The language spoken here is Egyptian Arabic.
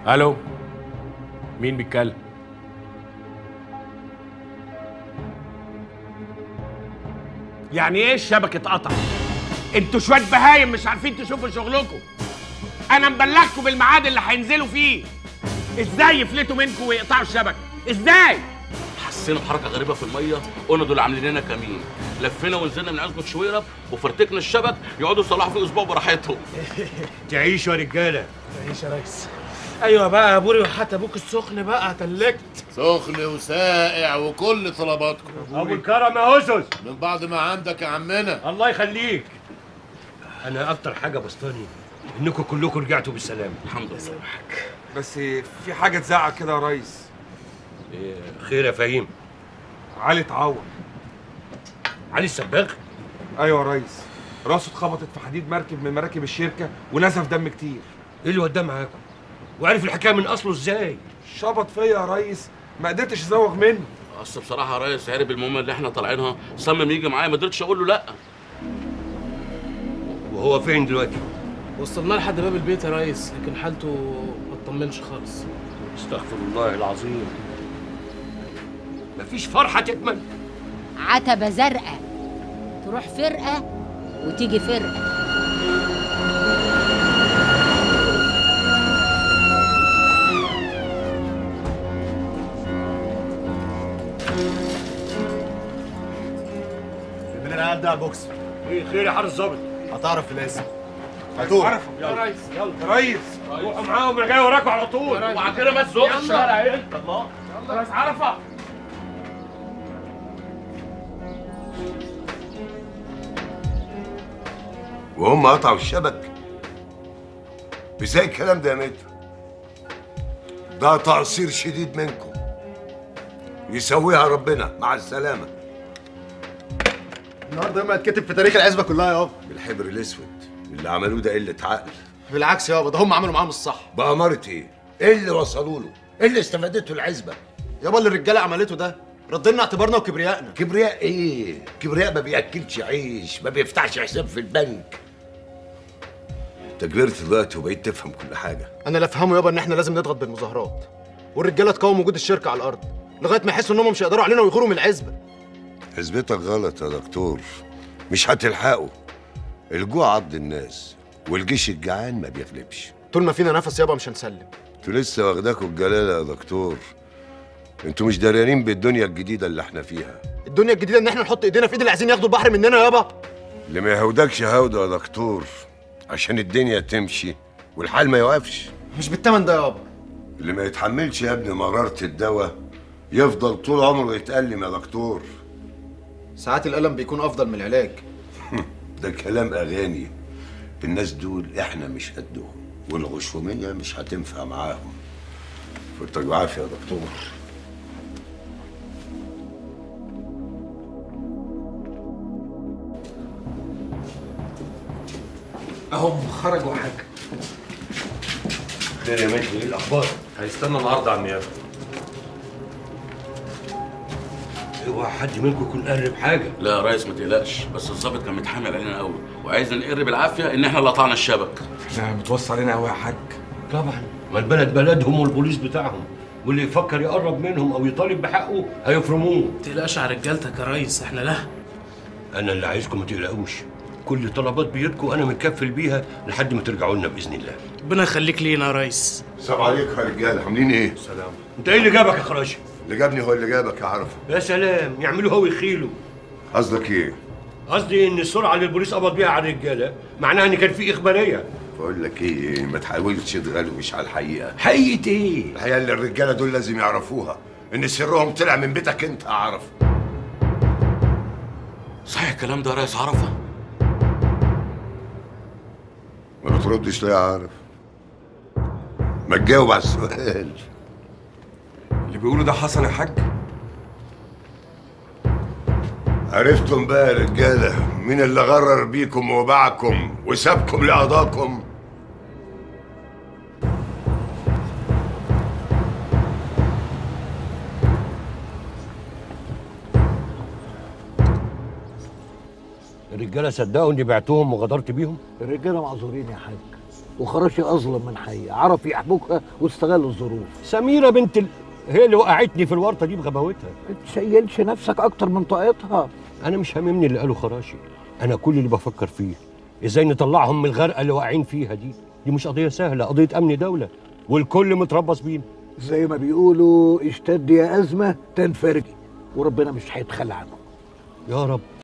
الو مين بيتكلم يعني ايه الشبكه اتقطع انتوا شويه بهايم مش عارفين تشوفوا شغلكم انا مبلغكم بالميعاد اللي هينزلوا فيه ازاي يفلتوا منكم ويقطعوا الشبكه ازاي حسينا بحركه غريبه في الميه قلنا دول عاملين لنا كمين لفينا ونزلنا من عزبة شويرب وفرتكنا الشبك يقعدوا يصلحوا فيه اسبوع براحتهم تعيشوا يا رجاله تعيش يا ريس ايوه بقى يا بوري وحتى ابوك السخن بقى تلكت سخن وساقع وكل طلباتكم ابو الكرم يا اسس من بعد ما عندك يا عمنا الله يخليك انا اكتر حاجه بسطاني انكم كلكم رجعتوا بالسلامه الحمد لله بس في حاجه تزعل كده يا ريس إيه، خير يا فهيم علي اتعور علي السباغ ايوه يا ريس راسه اتخبطت في حديد مركب من مراكب الشركه ونزف دم كتير ايه اللي وداه معاكم وعرف الحكايه من اصله ازاي شبط فيا يا ريس ما قدرتش ازوغ منه اصل بصراحه يا ريس عرب المهمه اللي احنا طالعينها صمم يجي معايا ما قدرتش اقول له لا وهو فين دلوقتي وصلنا لحد باب البيت يا ريس لكن حالته ما تطمنش خالص استغفر الله العظيم مفيش فرحه تكمل عتبة زرقاء تروح فرقة وتيجي فرقة من العيال ده بوكس ايه خير يا حارس ظابط هتعرف الاسم هتوه عرفه يا ريس يلا يا ريس روحوا معاهم انا جاي وراكم على طول وعلى كده ما تزقش انت الله يلا ريس عرفه وهم قطعوا الشبك ازاي الكلام ده يا متر ده تقصير شديد منكم يسويها ربنا مع السلامة النهارده يوم هيتكتب في تاريخ العزبه كلها يابا بالحبر الاسود اللي عملوه ده قلة عقل بالعكس يابا ده هم عملوا معاهم الصح بأمارة ايه؟ ايه اللي وصلوا له؟ ايه اللي استفادته العزبة؟ يابا اللي الرجاله عملته ده رد لنا اعتبارنا وكبريائنا كبرياء ايه؟ كبرياء ما بياكلش عيش ما بيفتحش حساب في البنك انت كبرت دلوقتي وبقيت تفهم كل حاجة انا اللي افهمه يابا ان احنا لازم نضغط بالمظاهرات والرجاله تقاوم وجود الشركه على الارض لغايه ما يحسوا انهم مش هيقدروا علينا ويغوروا من العزبه حسبتك غلط يا دكتور مش هتلحقوا الجوع عض الناس والجيش الجعان ما بيغلبش طول ما فينا نفس يابا مش هنسلم انتوا لسه واخداكوا الجلاله يا دكتور انتوا مش داريانين بالدنيا الجديده اللي احنا فيها الدنيا الجديده ان احنا نحط ايدينا في ايد اللي عايزين ياخدوا البحر مننا يابا اللي ما يهودكش هوده يا دكتور عشان الدنيا تمشي والحال ما يوقفش مش بالتمن ده يابا اللي ما يتحملش يا ابني مرارة الدواء يفضل طول عمره يتألم يا دكتور ساعات الالم بيكون افضل من العلاج ده كلام أغاني الناس دول احنا مش قدهم والغشومية مش هتنفع معاهم فالتجو عافية يا دكتور اهم خرجوا حاجه خير يا متر ايه الاخبار هيستنى النهارده على النيابه اوعى حد منكم يكون قرب حاجه لا يا ريس ما تقلقش بس الظابط كان متحامل علينا قوي وعايزنا نقر بالعافيه ان احنا اللي قطعنا الشبك احنا بتوصي علينا قوي يا حاج طبعا ما البلد بلدهم والبوليس بتاعهم واللي يفكر يقرب منهم او يطالب بحقه هيفرموه ما تقلقش على رجالتك يا ريس احنا له انا اللي عايزكم ما تقلقوش كل طلبات بيدكم انا متكفل بيها لحد ما ترجعوا لنا باذن الله ربنا يخليك لينا يا ريس السلام عليكم يا رجاله عاملين ايه؟ سلام انت ايه اللي جابك يا خراشي اللي جابني هو اللي جابك يا عرفه يا سلام يعملوا هو يخيلوا قصدك ايه؟ قصدي ان السرعه اللي البوليس قبض بيها على الرجاله معناها ان كان في اخباريه بقول لك ايه ما تحاولش تغلوش على الحقيقه حقيقه ايه الحقيقه اللي الرجاله دول لازم يعرفوها ان سرهم طلع من بيتك انت يا عرفه صحيح الكلام ده يا ريس عرفه ما بتردش ليه يا عارف ما تجاوب على السؤال اللي بيقولوا ده حصل يا حاج عرفتم بقى يا رجاله مين اللي غرر بيكم وباعكم وسابكم لقضاكم الرجاله صدقوا اني بعتهم وغدرت بيهم الرجاله معذورين يا حاج وخراشي اظلم من حي عرف يحبكها واستغل الظروف سميره بنت ال... هي اللي وقعتني في الورطه دي بغباوتها ما تشيلش نفسك اكتر من طاقتها انا مش هاممني اللي قاله خراشي انا كل اللي بفكر فيه ازاي نطلعهم من الغرقه اللي واقعين فيها دي دي مش قضيه سهله قضيه امن دوله والكل متربص بينا زي ما بيقولوا اشتد يا ازمه تنفرجي وربنا مش هيتخلى عنه يا رب